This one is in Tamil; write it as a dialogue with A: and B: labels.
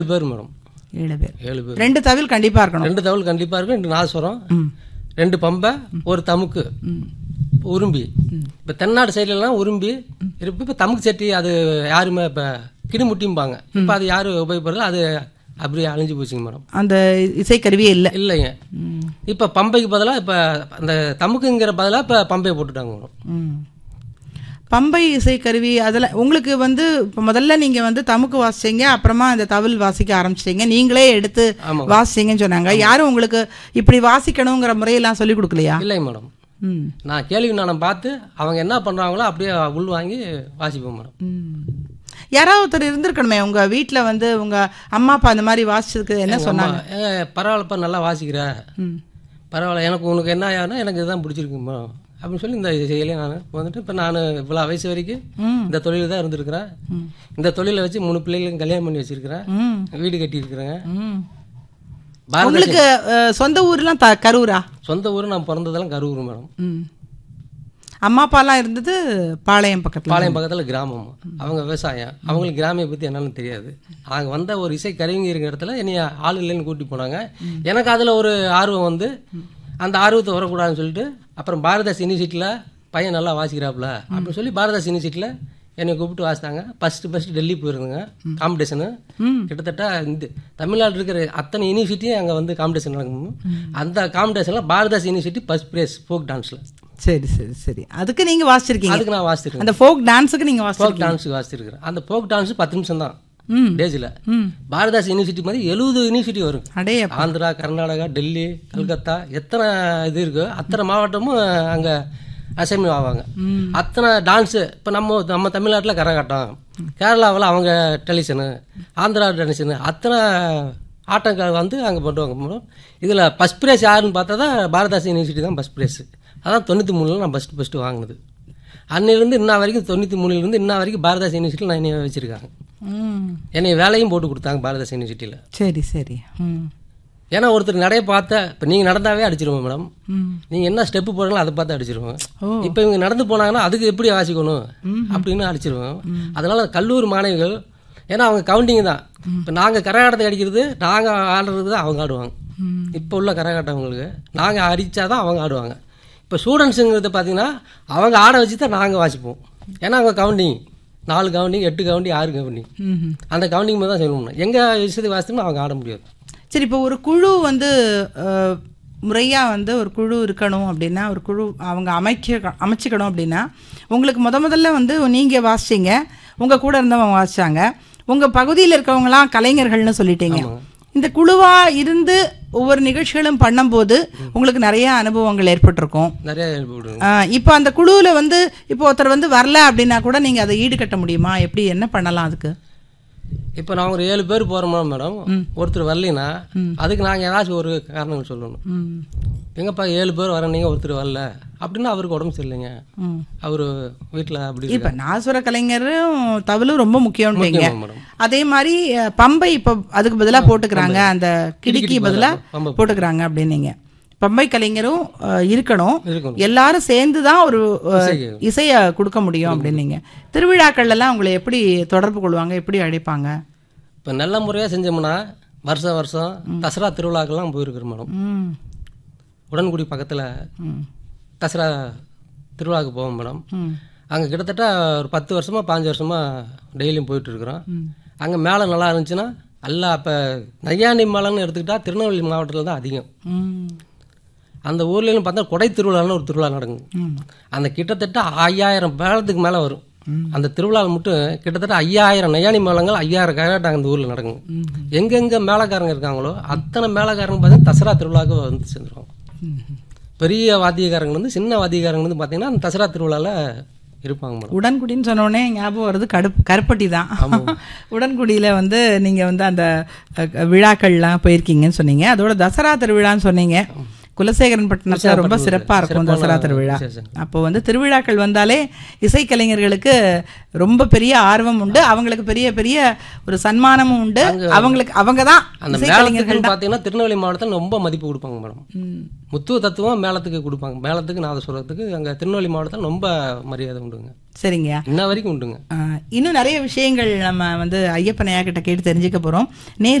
A: பேர் மேடம்
B: ஏழு பேர்
A: ஏழு பேர்
B: ரெண்டு தவில் கண்டிப்பா இருக்கணும்
A: ரெண்டு தவள் கண்டிப்பா இருக்கும் ரெண்டு நாசுரம்
B: ம்
A: ரெண்டு பம்பை ஒரு தமுக்கு
B: ம்
A: உரும்பி இப்ப தென்னாடு சைடுல எல்லாம் உரும்பி இருக்கு இப்ப தமுக்கு சட்டி அது யாருமே இப்ப கிடுமுட்டிம்பாங்க இப்ப அது யாரும் உபயோகப்படுறது அது அப்படியே அழிஞ்சு போச்சுங்க மேடம்
B: அந்த இசைக்கருவியே இல்லை
A: இல்லைங்க
B: ம்
A: இப்ப பம்பைக்கு பதிலா இப்ப அந்த தமுக்குங்கிற பதிலா இப்ப பம்பையை போட்டுட்டாங்க மேடம்
B: ம். பம்பை இசைக்கருவி அதில் உங்களுக்கு வந்து இப்போ முதல்ல நீங்கள் வந்து தமுக்கு வாசிச்சீங்க அப்புறமா அந்த தவில் வாசிக்க ஆரம்பிச்சிட்டீங்க நீங்களே எடுத்து
A: ஆமாம்.
B: வாசிச்சீங்கன்னு சொன்னாங்க யாரும் உங்களுக்கு இப்படி வாசிக்கணுங்கிற முறையெல்லாம் சொல்லி கொடுக்கலையா
A: இல்லைங்க மேடம்
B: ம்
A: நான் கேள்வி நானும் பார்த்து அவங்க என்ன பண்றாங்களோ அப்படியே உள் வாங்கி வாசிப்போம் மேடம்
B: ம். யாராவது ஒருத்தர் இருந்திருக்கணுமே உங்க வீட்டில் வந்து உங்க அம்மா அப்பா அந்த மாதிரி வாசிச்சதுக்கு என்ன சொன்னாங்க
A: ஆமா, ஏ, பரவாயில்லப்பா நல்லா வாசிக்கிற
B: ம்
A: பரவாயில்ல எனக்கு உனக்கு என்ன ஆகுனா எனக்கு இதுதான் பிடிச்சிருக்கு மேடம் அப்படின்னு சொல்லி இந்த செயலையும் நான் வந்துட்டு இப்போ நான் இவ்வளோ வயசு வரைக்கும்
B: ம்
A: இந்த தொழில் தான் இருந்திருக்கிறேன்
B: ம்.
A: இந்த தொழிலை வச்சு மூணு பிள்ளைகளும் கல்யாணம் பண்ணி வச்சிருக்கிறேன்
B: ம்
A: வீடு கட்டியிருக்கிறேங்க
B: ம்
A: பாரத
B: உங்களுக்கு அஹ், சொந்த ஊர்லாம் த கரூரா
A: சொந்த ஊர் நான் பிறந்ததெல்லாம் கரூர் மேடம்
B: ம் அம்மா அப்பாலாம் இருந்தது பாளையம் பக்கத்தில்
A: பாளையம் பக்கத்தில் கிராமம் அவங்க விவசாயம் அவங்களுக்கு கிராமிய பற்றி என்னன்னு தெரியாது நாங்கள் வந்த ஒரு இசை கருவிங்க இருக்கிற இடத்துல என்னைய ஆள் இல்லைன்னு கூட்டி போனாங்க எனக்கு அதில் ஒரு ஆர்வம் வந்து அந்த ஆர்வத்தை வரக்கூடாதுன்னு சொல்லிட்டு அப்புறம் பாரதாஸ் யூனிவர்சிட்டியில் பையன் நல்லா வாசிக்கிறாப்புல அப்படின்னு சொல்லி பாரதாஸ் யூனிவர்சிட்டியில் என்னை கூப்பிட்டு வாசித்தாங்க ஃபஸ்ட்டு ஃபஸ்ட்டு டெல்லி போயிருந்தேங்க காம்படிஷனு
B: ம்
A: கிட்டத்தட்ட இந்த தமிழ்நாடு இருக்கிற அத்தனை யூனிவர்சிட்டியும் அங்கே வந்து காம்படிஷன் நடக்கும் அந்த காம்படிஷனில் Bharathas university first prize folk டான்ஸில்
B: சரி சரி சரி அதுக்கு நீங்க வாசிச்சிருக்கீங்க
A: அதுக்கு நான் வாசிச்சிருக்கேன்
B: அந்த ஃபோக் டான்ஸுக்கு நீங்க வாசி
A: ஃபோக் டான்ஸுக்கு வாசிச்சிருக்கிறேன் அந்த ஃபோக் டான்ஸ் பத்து நிமிஷம் தான்
B: ம்
A: டேஜில்
B: ம்
A: பாரதாஸ் யூனிவர்சிட்டி மாதிரி எழுபது யூனிவர்சிட்டி வரும்
B: அடே
A: ஆந்திரா கர்நாடகா டெல்லி கல்கத்தா எத்தனை இது இருக்கோ அத்தனை மாவட்டமும் அங்கே அசைன்மெண்ட் ஆவாங்க
B: ம்
A: அத்தனை டான்ஸு இப்போ நம்ம நம்ம தமிழ்நாட்டில் கரகாட்டம் கேரளாவில் அவங்க டெலிஷனு ஆந்திரா டெலிஷனு அத்தனை ஆட்டங்கள் வந்து அங்கே பண்ணுவாங்க மேடம் இதில் ஃபஸ்ட் ப்ரைஸ் யாருன்னு பார்த்தா தான் பாரதாஸ் யூனிவர்சிட்டி தான் ஃபஸ்ட் ப்ரைஸ் அதான் தொண்ணூற்றி மூணில் நான் ஃபஸ்ட்டு ஃபஸ்ட்டு வாங்கினது அன்னிலிருந்து இன்ன வரைக்கும் தொண்ணூற்றி மூணுலேருந்து இன்ன வரைக்கும் பாரதாஸ் யூனிவர்சிட்டியில் நான் என்னைய வச்சுருக்காங்க
B: ம்
A: என்னை வேலையும் போட்டு கொடுத்தாங்க பாரதாஸ் யூனிவர்சிட்டியில்
B: சரி சரி ம்
A: ஏன்னா ஒருத்தர் நடைய பார்த்த இப்போ நீங்கள் நடந்தாவே அடிச்சிருவோம் மேடம்
B: ம்
A: நீங்கள் என்ன ஸ்டெப்பு போடுறீங்களோ அதை பார்த்து அடிச்சிருவோம்
B: ஓ
A: இப்போ இவங்க நடந்து போனாங்கன்னா அதுக்கு எப்படி வாசிக்கணும் அப்படின்னு அடிச்சிருவோம் அதனால கல்லூரி மாணவிகள் ஏன்னா அவங்க கவுண்டிங் தான் இப்போ நாங்கள் கரகாட்டத்தை அடிக்கிறது நாங்கள் ஆடுறது தான் அவங்க ஆடுவாங்க
B: ம்
A: இப்போ உள்ள கரகாட்டவங்களுக்கு நாங்கள் அடித்தாதான் அவங்க ஆடுவாங்க இப்போ ஸ்டூடெண்ட்ஸுங்கிறது பார்த்தீங்கன்னா அவங்க ஆட வச்சு தான் நாங்கள் வாசிப்போம் ஏன்னா அவங்க கவுண்டிங் நாலு கவுண்டிங் எட்டு கவுண்டிங் ஆறு கவுண்டிங்
B: ம்
A: அந்த கவுண்டிங் மாதிரி தான் சொல்லணும் எங்கள் விஷயத்தை வாசித்தோம்னா அவங்க ஆட முடியாது
B: சரி இப்போ ஒரு குழு வந்து அஹ், முறையா வந்து ஒரு குழு இருக்கணும் அப்படின்னா ஒரு குழு அவங்க அமைக்க அமைச்சிக்கணும் அப்படின்னா உங்களுக்கு முத முதல்ல வந்து நீங்க வாசிச்சீங்க உங்க கூட இருந்தவங்க வாசிச்சாங்க உங்க பகுதியில் இருக்கவங்கலாம் கலைஞர்கள்னு சொல்லிட்டீங்க இந்த குழுவா இருந்து ஒவ்வொரு நிகழ்ச்சிகளும் பண்ணும்போது உங்களுக்கு நிறைய அனுபவங்கள் ஏற்பட்டிருக்கும்
A: நிறைய விடுவோம்
B: ஆஹ் இப்போ அந்த குழுவில் வந்து இப்போ ஒருத்தர் வந்து வரல அப்படின்னா கூட நீங்கள் அதை ஈடுகட்ட முடியுமா எப்படி என்ன பண்ணலாம் அதுக்கு
A: இப்போ நான் ஒரு ஏழு பேர் போகிறோமா மேடம் ஒருத்தர் வரலைன்னா அதுக்கு நாங்கள் ஏதாச்சும் ஒரு காரணம் சொல்லணும்
B: ம்
A: எங்கப்பா ஏழு பேர் வர நீங்கள் ஒருத்தர் வரல அப்படின்னா அவருக்கு உடம்பு சரியில்லைங்க
B: ம்
A: அவர் வீட்டில் அப்படி
B: இப்ப நாசுர கலைஞரும் தவிலும் ரொம்ப முக்கியம்ன்றீங்க
A: இருக்காங்க மேடம்
B: அதே மாதிரி அஹ், பம்பை இப்ப அதுக்கு பதிலா போட்டுக்கிறாங்க அந்த கிடுக்கி பதிலா
A: பம்பை
B: போட்டுக்கிறாங்க அப்படின்னீங்க பம்பை கலைஞரும் அஹ், இருக்கணும்
A: இருக்கணும்
B: எல்லாரும் சேர்ந்து தான் ஒரு அஹ்,
A: இசைக்கு.
B: இசைய கொடுக்க முடியும் அப்படின்னீங்க திருவிழாக்கள்ல எல்லாம் உங்களை எப்படி தொடர்பு கொள்வாங்க எப்படி அழைப்பாங்க
A: இப்போ நல்ல முறையாக செஞ்சோம்னா வருஷம் வருஷம் தசரா திருவிழாக்கெல்லாம் போயிருக்கிறோம் மேடம்
B: ம்
A: உடன்குடி பக்கத்தில்
B: ம்
A: தசரா திருவிழாவுக்கு போவோம் மேடம்
B: ம்
A: அங்கே கிட்டத்தட்ட ஒரு பத்து வருஷமாக பாஞ்சு வருஷமாக டெய்லியும் போயிட்டு இருக்கிறோம்
B: ம்
A: அங்கே மேலே நல்லா இருந்துச்சுன்னா நல்லா இப்போ நையாண்டி மேளம்னு எடுத்துக்கிட்டா திருநெல்வேலி மாவட்டத்தில் தான் அதிகம்
B: ம்
A: அந்த ஊர்லன்னு பார்த்தா கொடை திருவிழான்னு ஒரு திருவிழா நடக்கும்
B: ம்
A: அந்த கிட்டத்தட்ட ஐயாயிரம் மேளத்துக்கு மேலே வரும் அந்த திருவிழா மட்டும் கிட்டத்தட்ட ஐயாயிரம் நையாணி மேளங்கள் ஐயாயிரம் கரகாட்டம் அந்த ஊரில் நடக்குங்க
B: ம்
A: எங்கெங்க மேளக்காரங்க இருக்காங்களோ அத்தனை மேளக்காரங்க பார்த்தீங்கன்னா தசரா திருவிழாவுக்கு வந்து சேர்ந்துருவாங்க
B: ம்
A: பெரிய வாத்தியக்காரங்க வந்து சின்ன வாத்தியக்காரங்க வந்து பார்த்தீங்கன்னா அந்த தசரா திருவிழாவில் இருப்பாங்க மேடம்
B: உடன்குடின்னு சொன்ன உடனே ஞாபகம் வருது கடுப்பு கருப்பட்டி தான் உடன்குடியில் வந்து நீங்கள் வந்து அந்த அஹ், விழாக்கள்லாம் போயிருக்கீங்கன்னு சொன்னீங்க அதோட தசரா திருவிழான்னு சொன்னீங்க குலசேகரன் பட்டினத்தில் ரொம்ப சிறப்பாக இருக்கும் தசரா திருவிழா
A: விசேஷம்.
B: அப்போ வந்து திருவிழாக்கள் வந்தாலே இசைக்கலைஞர்களுக்கு ரொம்ப பெரிய ஆர்வம் உண்டு அவங்களுக்கு பெரிய பெரிய ஒரு சன்மானமும் உண்டு அவங்களுக்கு அவங்க தான்
A: அந்த மேளத்துக்கு பார்த்தீங்கன்னா திருநெல்வேலி மாவட்டத்தில் ரொம்ப மதிப்பு கொடுப்பாங்க மேடம் முத்துவ தத்துவம் மேளத்துக்கு கொடுப்பாங்க மேளத்துக்கு நாதஸ்வரத்துக்கு அங்கே திருநெல்வேலி மாவட்டத்தில் ரொம்ப மரியாதை உண்டுங்க
B: சரிங்கய்யா
A: இன்ன வரைக்கும் உண்டுங்க
B: ஆ, இன்னும் நிறைய விஷயங்கள் நம்ம வந்து ஐயப்பனையா கிட்ட கேட்டு தெரிஞ்சுக்க போறோம் நேர்